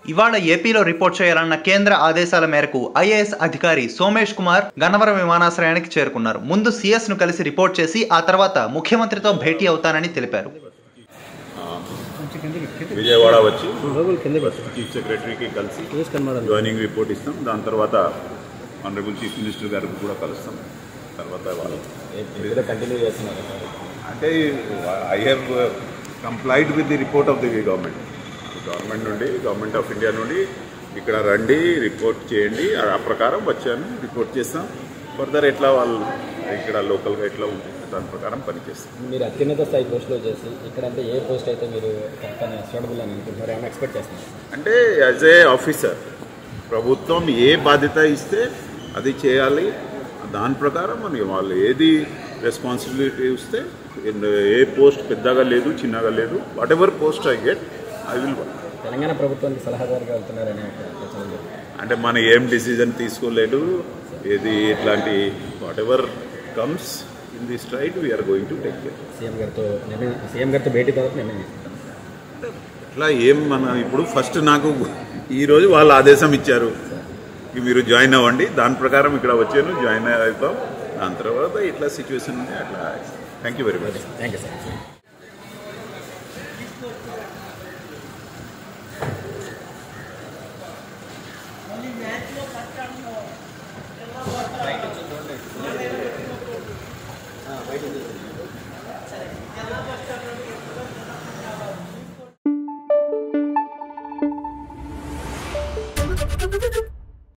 ఇవాళ ఏపీలో రిపోర్ట్ చేయాలన్న కేంద్ర ఆదేశాల మేరకు ఐఏఎస్ అధికారి సోమేష్ కుమార్ గన్నవరం విమానాశ్రయానికి చేరుకున్నారు ముందు సీఎస్ ను కలిసి రిపోర్ట్ చేసి ఆ తర్వాత ముఖ్యమంత్రితో భేటీ అవుతానని తెలిపారు విజయవాడ వచ్చి చీఫ్ సెక్రటరీకి కలిసి జాయినింగ్ రిపోర్ట్ ఇస్తాం దాని తర్వాత ఆనరబుల్ చీఫ్ మినిస్టర్ గారికి కూడా కలుస్తాం తర్వాత వాళ్ళు కంటిన్యూ చేస్తున్నారు అంటే I have complied with the report of the government government నుండి గవర్నమెంట్ ఆఫ్ ఇండియా నుండి ఇక్కడ రండి రిపోర్ట్ చేయండి ఆ ప్రకారం వచ్చాను రిపోర్ట్ చేస్తాం ఫర్దర్ ఎట్లా వాళ్ళు ఇక్కడ లోకల్గా ఎట్లా ఉంటుంది దాని ప్రకారం పనిచేస్తాం మీరు అత్యున్నత స్థాయి పోస్టులో చేసి ఇక్కడ అంటే ఏ పోస్ట్ అయితే మీరు పని సూటబుల్ అని అనుకుంటున్నారు ఏమైనా ఎక్స్పెక్ట్ చేస్తున్నారు అంటే యాజ్ ఏ ఆఫీసర్ ప్రభుత్వం ఏ బాధ్యత ఇస్తే అది చేయాలి దాని ప్రకారం అని వాళ్ళు ఏది రెస్పాన్సిబిలిటీ ఇస్తే ఏ పోస్ట్ పెద్దగా లేదు చిన్నగా లేదు whatever post I get I will work Telangana ప్రభుత్వానికి సలహాదారుగా వెళ్తున్నారనే ఒక ప్రచారం జరుగుతుంది. అంటే మనం ఏం డిసిజన్ తీసుకోలేదు ఏది ఇట్లాంటి whatever comes in this right we're going to take care CM గారితో నిర్ణయం సీఎం గారితో భేటీ తర్వాత నిర్ణయం తీసుకుంటాం ఇట్లా ఏం మన ఇప్పుడు ఫస్ట్ నాకు ఈరోజు వాళ్ళు ఆదేశం ఇచ్చారు ఇక మీరు జాయిన్ అవ్వండి దాని ప్రకారం ఇక్కడ వచ్చాను జాయిన్ అవుతాం దాని తర్వాత ఇట్లా సిచ్యువేషన్ ఉంది అట్లా thank you very much thank you sir